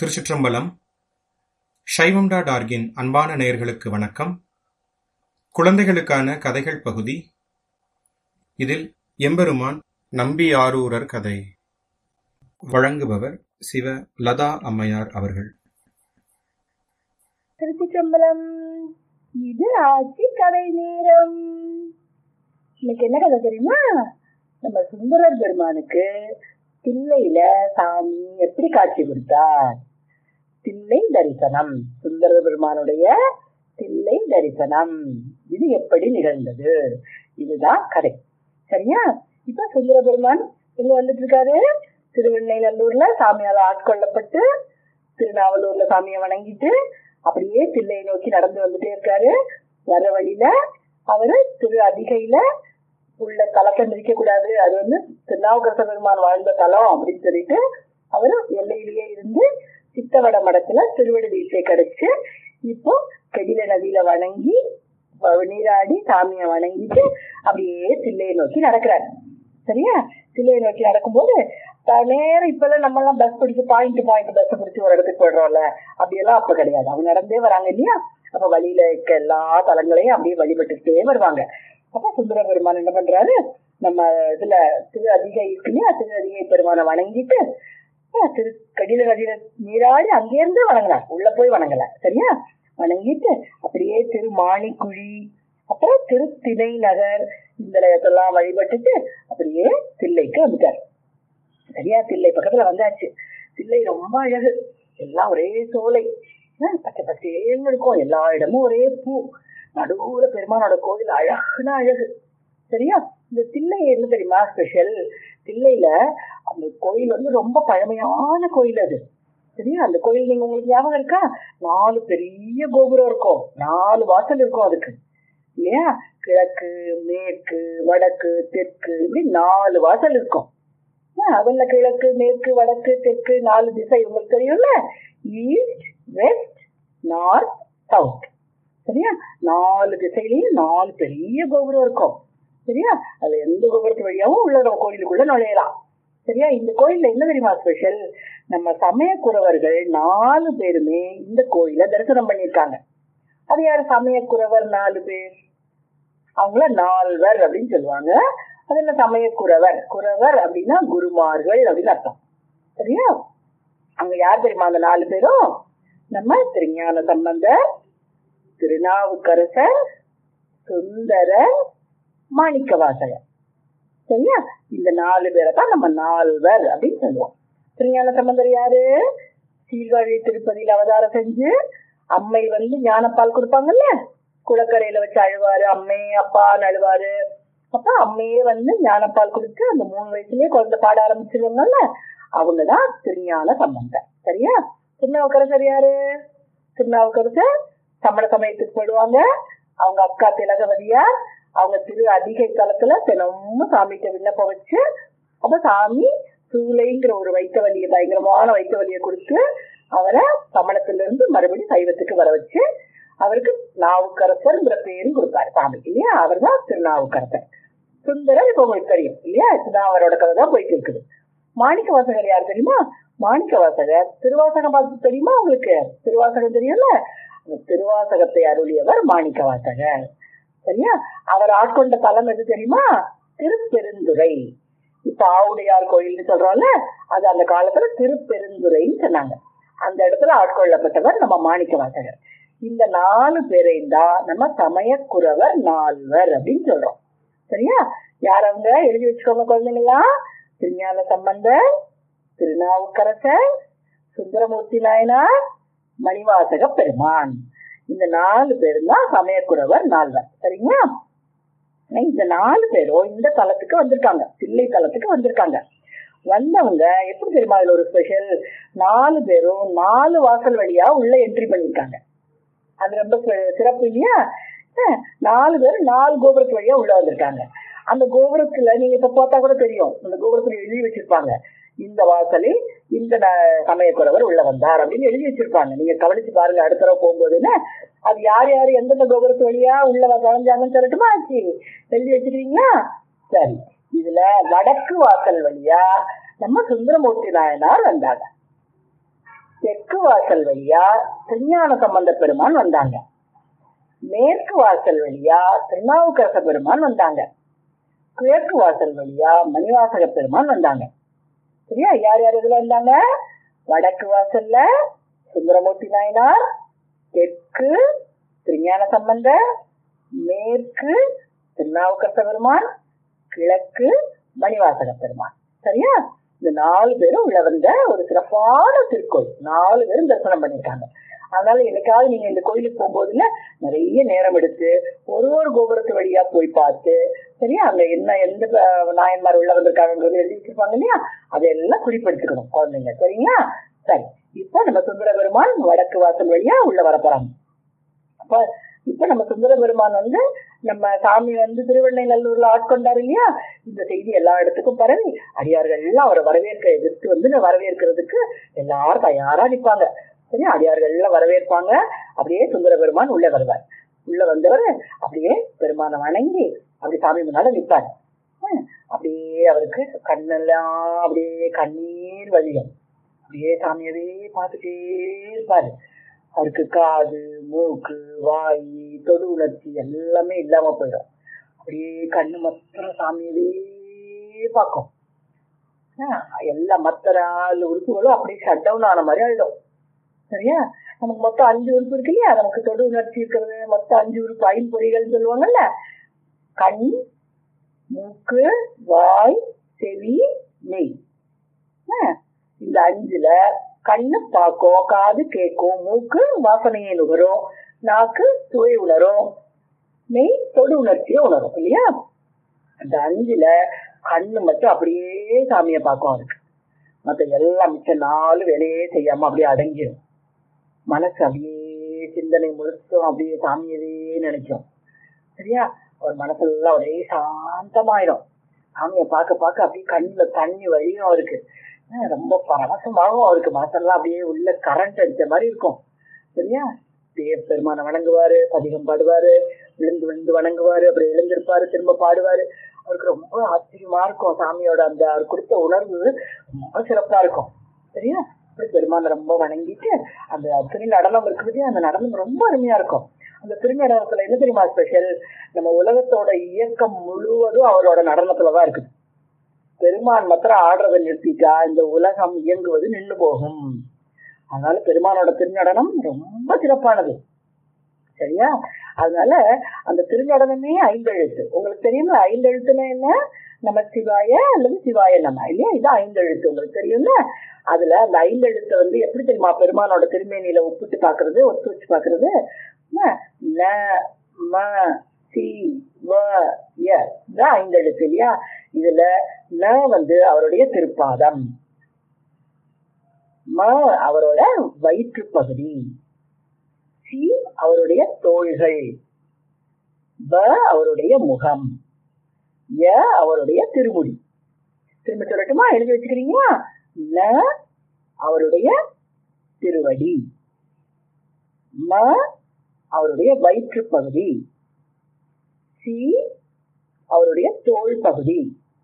திருச்சிற்றம்பலம் சைவம் டாட் ஆர்கின் அன்பான நேயர்களுக்கு வணக்கம் குழந்தைகளுக்கான கதைகள் பகுதி இதில் எம்பெருமான் நம்பி ஆரூரர் கதை வழங்குபவர் சிவ லதா அம்மையார் அவர்கள் திருச்சிற்றம்பலம் இது ஆட்சி கதை நேரம் இன்னைக்கு என்ன கதை தெரியுமா நம்ம சுந்தரர் பெருமானுக்கு தில்லையில சாமி எப்படி காட்சி கொடுத்தார் தில்லை தரிசனம் சுந்தர பெருமானுடைய தில்லை தரிசனம் இது எப்படி நிகழ்ந்தது இதுதான் கதை சரியா இப்ப சுந்தர பெருமான் எங்க வந்துட்டு இருக்காரு திருவெண்ணைநல்லூர்ல சாமியால ஆட்கொள்ளப்பட்டு திருநாவலூர்ல சாமியை வணங்கிட்டு அப்படியே தில்லையை நோக்கி நடந்து வந்துட்டே இருக்காரு வர வழியில அவரு திரு அதிகையில உள்ள தலத்தை மிதிக்க கூடாது அது வந்து திருநாவுக்கரச பெருமான் வாழ்ந்த தலம் அப்படின்னு சொல்லிட்டு அவரு எல்லையிலேயே இருந்து சித்தவட மடத்துல திருவடி தீட்சை கிடைச்சு இப்போ கெடில நதியில வணங்கி வ- நீராடி சாமியை வணங்கிட்டு அப்படியே தில்லையை நோக்கி நடக்கிறார் சரியா தில்லையை நோக்கி நடக்கும்போது த- நேரம் இப்பெல்லாம் நம்ம எல்லாம் பஸ் பிடிச்சு பாயிண்ட் பாயிண்ட் பஸ் பிடிச்சு ஒரு இடத்துக்கு போயிடுறோம்ல அப்படியெல்லாம் அப்ப கிடையாது அவங்க நடந்தே வராங்க இல்லையா அப்ப வழியில இருக்க எல்லா தலங்களையும் அப்படியே வழிபட்டுக்கிட்டே வருவாங்க அப்ப சுந்தர பெருமான் என்ன பண்றாரு நம்ம இதுல திரு அதிகை இருக்கு இல்லையா திரு அதிகை பெருமானை வணங்கிட்டு அஹ், திரு கடில நதியில நீராடி அங்கேருந்து வணங்கினார் உள்ள போய் வணங்கல சரியா வணங்கிட்டு அப்படியே திரு மாணிக்குழி அப்புறம் திரு திணை நகர் இந்த இடத்தெல்லாம் வழிபட்டுட்டு அப்படியே தில்லைக்கு வந்துட்டார் சரியா தில்லை பக்கத்துல வந்தாச்சு தில்லை ரொம்ப அழகு எல்லாம் ஒரே சோலை அஹ் பச்சை பச்சேன்னு இருக்கும் எல்லா இடமும் ஒரே பூ நடுவுல பெருமானோட கோயில் அழகுனா அழகு சரியா இந்த தில்லை என்ன தெரியுமா ஸ்பெஷல் தில்லையில அந்த கோயில் வந்து ரொம்ப பழமையான கோயில் அது சரியா அந்த கோயில் நீங்க உங்களுக்கு ஞாபகம் இருக்கா நாலு பெரிய கோபுரம் இருக்கும் நாலு வாசல் இருக்கும் அதுக்கு இல்லையா கிழக்கு மேற்கு வடக்கு தெற்கு இப்படி நாலு வாசல் இருக்கும் ஆஹ் அதுல கிழக்கு மேற்கு வடக்கு தெற்கு நாலு திசை உங்களுக்கு தெரியும்ல ஈஸ்ட் வெஸ்ட் நார்த் சவுத் சரியா நாலு திசையிலயும் நாலு பெரிய கோபுரம் இருக்கும் சரியா அது எந்த கோபுரத்து வழியாவும் உள்ள நம்ம கோயிலுக்குள்ள நுழையலாம் சரியா இந்த கோயில்ல என்ன தெரியுமா ஸ்பெஷல் நம்ம சமயக்குறவர்கள் நாலு பேருமே இந்த கோயில தரிசனம் பண்ணியிருக்காங்க அது யாரு சமயக்குறவர் நாலு பேர் அவங்கள நால்வர் அப்படின்னு சொல்லுவாங்க அது என்ன சமயக்குறவர் குறவர் அப்படின்னா குருமார்கள் அப்படின்னு அர்த்தம் சரியா அங்க யார் தெரியுமா அந்த நாலு பேரும் நம்ம திருஞான சம்பந்தர் திருநாவுக்கரசர் சுந்தரர் மாணிக்கவாசகர் சரியா இந்த நாலு பேரை தான் நம்ம நால்வர் அப்படின்னு சொல்லுவோம் திருஞான சம்பந்தர் யாரு சீர்காழி திருப்பதியில அவதாரம் செஞ்சு அம்மை வந்து ஞானப்பால் கொடுப்பாங்கல்ல குளக்கரையில வச்சு அழுவாரு அம்மே அப்பான்னு அழுவாரு அப்ப அம்மையே வந்து ஞானப்பால் கொடுத்து அந்த மூணு வயசுலயே குழந்தை பாட ஆரம்பிச்சிருவாங்கல்ல அவங்கதான் திருஞான சம்பந்தர் சரியா திருநாவுக்கரசர் யாரு திருநாவுக்கரசர் சமண சமயத்துக்கு போயிடுவாங்க அவங்க அக்கா திலகவதியார் அவங்க திரு அதிகை தலத்துல தினமும் சாமிக்கு விண்ணப்பம் வச்சு அப்ப சாமி சூளைங்கிற ஒரு வைத்த வலியை பயங்கரமான வைத்த வலியை கொடுத்து அவரை சமணத்துல இருந்து மறுபடியும் சைவத்துக்கு வர வச்சு அவருக்கு நாவுக்கரசர்ங்கிற பேரும் கொடுத்தாரு சாமி இல்லையா அவர் தான் திருநாவுக்கரசர் சுந்தரர் இப்ப உங்களுக்கு தெரியும் இல்லையா இதுதான் அவரோட கதை தான் போயிட்டு இருக்குது மாணிக்க வாசகர் யார் தெரியுமா மாணிக்க வாசகர் திருவாசகம் பார்த்து தெரியுமா உங்களுக்கு திருவாசகம் தெரியும்ல அந்த திருவாசகத்தை அருளியவர் மாணிக்க வாசகர் சரியா அவர் ஆட்கொண்ட தலம் எது தெரியுமா திருப்பெருந்துறை இப்ப ஆவுடையார் கோயில்னு சொல்றோம்ல அது அந்த காலத்துல திருப்பெருந்துறைன்னு சொன்னாங்க அந்த இடத்துல ஆட்கொள்ளப்பட்டவர் நம்ம மாணிக்க வாசகர் இந்த நாலு பேரையும் தான் நம்ம சமயக்குறவர் நால்வர் அப்படின்னு சொல்றோம் சரியா யார் அவங்க எழுதி வச்சுக்கோங்க குழந்தைங்களா திருஞான சம்பந்தர் திருநாவுக்கரசர் சுந்தரமூர்த்தி நாயனார் மணிவாசக பெருமான் இந்த நாலு பேரும் தான் சமயக்குறவர் நால்வர் சரிங்களா இந்த நாலு பேரும் இந்த தலத்துக்கு வந்திருக்காங்க தில்லை தலத்துக்கு வந்திருக்காங்க வந்தவங்க எப்படி தெரியுமா இதுல ஒரு ஸ்பெஷல் நாலு பேரும் நாலு வாசல் வழியா உள்ள என்ட்ரி பண்ணிருக்காங்க அது ரொம்ப சி- சிறப்பு இல்லையா அஹ், நாலு பேர் நாலு கோபுரத்து வழியா உள்ள வந்திருக்காங்க அந்த கோபுரத்துல நீங்க இப்ப பார்த்தா கூட தெரியும் அந்த கோபுரத்துல எழுதி வச்சிருப்பாங்க இந்த வாசலில் இந்த ந- சமயக்குறவர் உள்ள வந்தார் அப்படின்னு எழுதி வச்சிருப்பாங்க நீங்க கவனிச்சு பாருங்க அடுத்த தடவை போகும்போதுன்னு அது யார் யார் எந்தெந்த கோபுரத்து வழியா உள்ள கலைஞ்சாங்கன்னு சொல்லட்டுமா ஆச்சு எழுதி வச்சுக்கிறீங்களா சரி இதுல வடக்கு வாசல் வழியா நம்ம சுந்தரமூர்த்தி நாயனார் வந்தாங்க தெற்கு வாசல் வழியா திருஞான சம்பந்த பெருமான் வந்தாங்க மேற்கு வாசல் வழியா திருநாவுக்கரச பெருமான் வந்தாங்க கிழக்கு வாசல் வழியா மணிவாசக பெருமான் வந்தாங்க சரியா யார் யார் இதுல வந்தாங்க வடக்கு வாசல்ல சுந்தரமூர்த்தி நாயனார் தெற்கு திருஞான சம்பந்தர் மேற்கு திருநாவுக்கரச பெருமான் கிழக்கு மணிவாசக பெருமான் சரியா இந்த நாலு பேரும் உள்ள வந்த ஒரு சிறப்பான திருக்கோயில் நாலு பேரும் தரிசனம் பண்ணிருக்காங்க அதனால என்னைக்காவது நீங்க இந்த கோயிலுக்கு போகும்போதுல நிறைய நேரம் எடுத்து ஒரு ஒரு கோபுரத்து வழியா போய் பார்த்து சரியா அங்க என்ன எந்த அஹ், நாயன்மார் உள்ள வந்திருக்காங்கிறது எழுதி வச்சிருப்பாங்க இல்லையா அதையெல்லாம் குறிப்பெடுத்துக்கணும் குழந்தைங்க சரிங்களா சரி இப்போ நம்ம சுந்தர பெருமான் வடக்கு வாசல் வழியா உள்ள வர போறாங்க அப்ப இப்ப நம்ம சுந்தர பெருமான் வந்து நம்ம சாமி வந்து திருவெண்ணைநல்லூர்ல ஆட்கொண்டார் இல்லையா இந்த செய்தி எல்லா இடத்துக்கும் பரவி அடியார்கள் எல்லாம் அவரை வரவேற்க எதிர்த்து வந்து வரவேற்கிறதுக்கு எல்லாரும் தயாரா நிற்பாங்க சரியா அடியார்கள் எல்லாம் வரவேற்பாங்க அப்படியே சுந்தர பெருமான் உள்ள வருவார் உள்ள வந்தவர் அப்படியே பெருமானை வணங்கி அப்படி சாமி முன்னால நிற்பார் ஹம், அப்படியே அவருக்கு கண்ணெல்லாம் அப்படியே கண்ணீர் வழியும் அப்படியே சாமியவே பார்த்துட்டே இருப்பாரு அவருக்கு காது மூக்கு வாய் தொடு உணர்ச்சி எல்லாமே இல்லாம போயிடும் அப்படியே கண்ணு மாத்திரம் சாமியவே பார்க்கும் ஆஹ் எல்லா மற்ற நாலு உறுப்புகளும் அப்படியே ஷட் டவுன் ஆன மாதிரி ஆயிடும் சரியா நமக்கு மொத்தம் அஞ்சு உறுப்பு இருக்கு இல்லையா நமக்கு தொடு உணர்ச்சி இருக்கிறது மொத்தம் அஞ்சு உறுப்பு ஐம்பொறிகள் சொல்லுவாங்கல்ல கண் மூக்கு வாய் செவி மெய் ஆஹ் இந்த அஞ்சுல கண்ணு பார்க்கும் காது கேட்கும் மூக்கு வாசனையை நுகரும் நாக்கு சுவை உணரும் மெய் தொடு உணர்ச்சியை உணரும் இல்லையா அந்த அஞ்சுல கண்ணு மட்டும் அப்படியே சாமியை பார்க்கும் அவருக்கு மத்த எல்லாம் மிச்ச நாலு வேலையே செய்யாம அப்படியே அடங்கிடும் மனசு அப்படியே சிந்தனை முழுசும் அப்படியே சாமியவே நினைக்கும் சரியா ஒரு மனசெல்லாம் ஒரே சாந்தமாயிடும் சாமியை பார்க்க பார்க்க அப்படியே கண்ணுல தண்ணி வழியும் அவருக்கு ஆஹ் ரொம்ப பரவசமாகவும் அவருக்கு மனசெல்லாம் அப்படியே உள்ள கரண்ட் அடிச்ச மாதிரி இருக்கும் சரியா தேவ பெருமானை வணங்குவாரு பதிகம் பாடுவாரு விழுந்து விழுந்து வணங்குவாரு அப்புறம் எழுந்திருப்பாரு திரும்ப பாடுவாரு அவருக்கு ரொம்ப ஆச்சரியமா இருக்கும் சாமியோட அந்த அவர் கொடுத்த உணர்வு ரொம்ப சிறப்பா இருக்கும் சரியா அப்படி பெருமானை ரொம்ப வணங்கிட்டு அந்த திரு நடனம் இருக்குது அந்த நடனம் ரொம்ப அருமையா இருக்கும் அந்த திருநடனத்துல என்ன தெரியுமா ஸ்பெஷல் நம்ம உலகத்தோட இயக்கம் முழுவதும் அவரோட நடனத்துலதான் இருக்குது பெருமான் மாத்திரம் ஆடுறதை நிறுத்திட்டா இந்த உலகம் இயங்குவது நின்று போகும் அதனால பெருமானோட திருநடனம் ரொம்ப சிறப்பானது சரியா அதனால அந்த திருநடனமே ஐந்தெழுத்து உங்களுக்கு தெரியுமா ஐந்தெழுத்துனா என்ன நம்ம சிவாய அல்லது சிவாய நம்ம இல்லையா இது ஐந்தெழுத்து உங்களுக்கு தெரியும்ல அதுல அந்த ஐந்தெழுத்தை வந்து எப்படி தெரியுமா பெருமானோட திருமேனியில ஒப்பிட்டு பாக்குறது ஒத்து வச்சு பாக்குறது ந, ந, ம, சி, வ, ய இதான் ஐந்தெழுத்து இல்லையா இதுல ந வந்து அவருடைய திருப்பாதம் ம அவரோட வயிற்று பகுதி சி அவருடைய தோள்கள் வ அவருடைய முகம் ய அவருடைய திருமுடி திரும்ப சொல்லட்டுமா எழுதி வச்சுக்கிறீங்களா ந அவருடைய திருவடி ம அவருடைய வயிற்று பகுதி சி அவருடைய தோள் பகுதி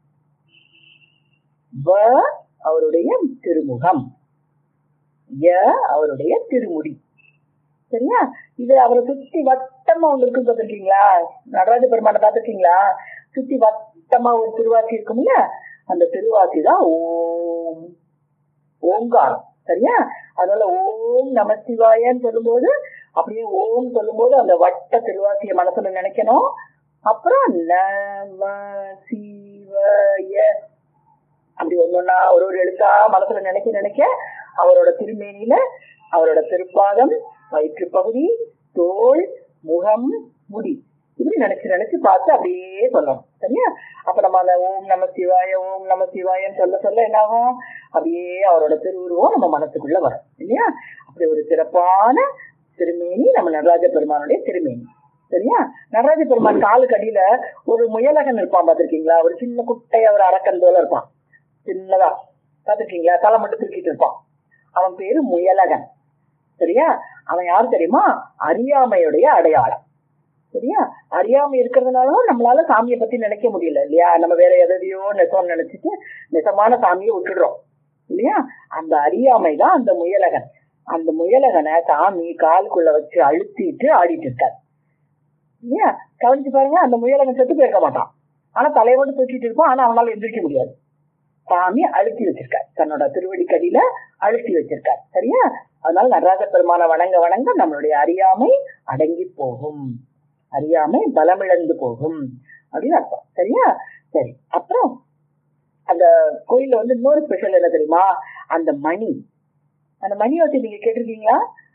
வ அவருடைய திருமுகம் ய அவருடைய திருமுடி சரியா இது அவரை சுத்தி வட்டமா ஒன்று இருக்கு பார்த்திருக்கீங்களா நடராஜ பெருமானை பார்த்திருக்கீங்களா சுத்தி வட்டமா ஒரு திருவாசி இருக்கும்ல அந்த திருவாசி தான் ஓம் ஓங்காரம் சரியா அதனால ஓம் நம சிவாயன்னு சொல்லும்போது அப்படியே ஓம் சொல்லும்போது அந்த வட்ட திருவாசிய மனசுல நினைக்கணும் அப்புறம் நம சிவாய அப்படி ஒன்னொன்னா ஒரு ஒரு எழுத்தா மனசுல நினைக்க நினைக்க அவரோட திருமேனியில அவரோட திருப்பாதம் வயிற்று பகுதி தோல் முகம் முடி இப்படி நினைச்சு நினைச்சு பார்த்து அப்படியே சொல்லணும் சரியா அப்ப நம்ம அந்த ஓம் நம சிவாய ஓம் நம சிவாயன்னு சொல்ல சொல்ல என்ன ஆகும் அப்படியே அவரோட திருவுருவம் நம்ம மனசுக்குள்ள வரும் இல்லையா அப்படி ஒரு சிறப்பான திருமேனி நம்ம நடராஜ பெருமானுடைய திருமேனி சரியா நடராஜ பெருமான் காலுக்கு அடியில ஒரு முயலகன் இருப்பான் பார்த்திருக்கீங்களா ஒரு சின்ன குட்டைய ஒரு அரக்கன் போல இருப்பான் சின்னதா பார்த்திருக்கீங்களா தலை மட்டும் தூக்கிட்டு இருப்பான் அவன் பேரு முயலகன் சரியா அவன் யாரு தெரியுமா அறியாமையுடைய அடையாளம் சரியா அறியாமை இருக்கிறதுனாலும் நம்மளால சாமியை பத்தி நினைக்க முடியல இல்லையா நம்ம வேற எதையோ நெசம் நினைச்சிட்டு நெசமான சாமியை விட்டுடுறோம் இல்லையா அந்த அறியாமை தான் அந்த முயலகன் அந்த முயலகனை சாமி காலுக்குள்ள வச்சு அழுத்திட்டு ஆடிட்டு இருக்காரு இல்லையா கவனிச்சு பாருங்க அந்த முயலகன் செத்து போயிருக்க மாட்டான் ஆனா தலையை மட்டும் தூக்கிட்டு இருப்பான் ஆனா அவனால எந்திரிக்க முடியாது சாமி அழுத்தி வச்சிருக்கார் தன்னோட திருவடிக்கடியில அழுத்தி வச்சிருக்கார் சரியா அதனால நடராஜ பெருமான வணங்க வணங்க நம்மளுடைய அறியாமை அடங்கி போகும் அறியாமை பலமிழந்து போகும் அப்படின்னு அர்த்தம் சரியா சரி அப்புறம் அந்த கோயில்ல வந்து இன்னொரு ஸ்பெஷல் என்ன தெரியுமா அந்த மணி அந்த மணி வச்சு நீங்க கேட்டிருக்கீங்களா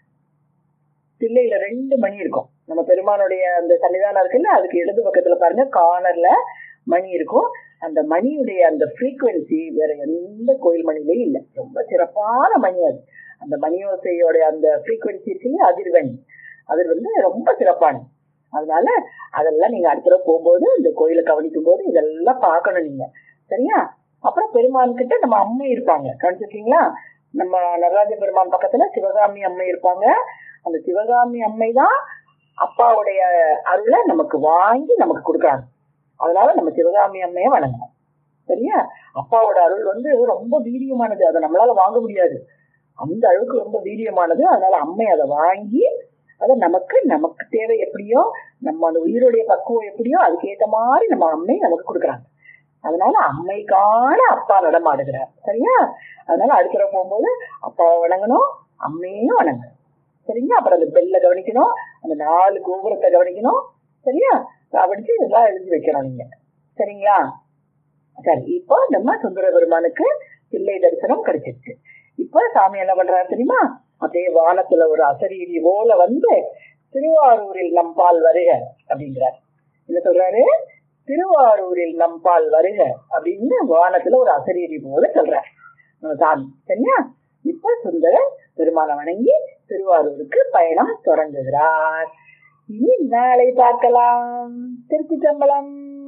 தில்லையில ரெண்டு மணி இருக்கும் நம்ம பெருமானுடைய அந்த சன்னிதானம் இருக்குல்ல அதுக்கு இடது பக்கத்துல பாருங்க கார்னர்ல மணி இருக்கும் அந்த மணியுடைய அந்த ஃப்ரீக்குவென்சி வேற எந்த கோயில் மணிலையும் இல்லை ரொம்ப சிறப்பான மணி அது அந்த மணியோசையோட அந்த ஃப்ரீக்குவென்சி இருக்கு அதிர்வெண் அது வந்து ரொம்ப சிறப்பானது அதனால அதெல்லாம் நீங்க அடுத்த தடவை போகும்போது இந்த கோயிலை கவனிக்கும் போது இதெல்லாம் பார்க்கணும் நீங்க சரியா அப்புறம் பெருமான் கிட்ட நம்ம அம்மை இருப்பாங்க கவனிச்சிருக்கீங்களா நம்ம நடராஜ பெருமான் பக்கத்துல சிவகாமி அம்மை இருப்பாங்க அந்த சிவகாமி அம்மை தான் அப்பாவுடைய அருளை நமக்கு வாங்கி நமக்கு கொடுக்குறாங்க அதனால நம்ம சிவகாமி அம்மையை வணங்கணும் சரியா அப்பாவோட அருள் வந்து ரொம்ப வீரியமானது அதை நம்மளால வாங்க முடியாது அந்த அளவுக்கு ரொம்ப வீரியமானது அதனால அம்மை அதை வாங்கி அதை நமக்கு நமக்கு தேவை எப்படியோ நம்ம அந்த உயிருடைய பக்குவம் எப்படியோ அதுக்கேற்ற மாதிரி நம்ம அம்மை நமக்கு கொடுக்குறாங்க அதனால அம்மைக்கான அப்பா நடமாடுகிறார் சரியா அதனால அடுத்த தடவை போகும்போது அப்பாவை வணங்கணும் அம்மையும் வணங்கணும் சரிங்களா அப்புறம் அந்த பெல்ல கவனிக்கணும் அந்த நாலு கோபுரத்தை கவனிக்கணும் சரியா கவனிச்சு இதெல்லாம் எழுதி வைக்கணும் நீங்க சரிங்களா சரி இப்போ நம்ம சுந்தர பெருமானுக்கு பிள்ளை தரிசனம் கிடைச்சிருச்சு இப்போ சாமி என்ன பண்றாரு தெரியுமா அப்படியே வானத்துல ஒரு அசரீரி போல வந்து திருவாரூரில் நம்பால் வருக அப்படிங்கிறார் என்ன சொல்றாரு திருவாரூரில் நம்பால் வருக அப்படின்னு வானத்துல ஒரு அசரீரி போல சொல்றார் நம்ம சாமி சரியா இப்ப சுந்தரர் பெருமானை வணங்கி திருவாரூருக்கு பயணம் தொடங்குகிறார் இனி நாளை பார்க்கலாம் திருச்சி சம்பளம்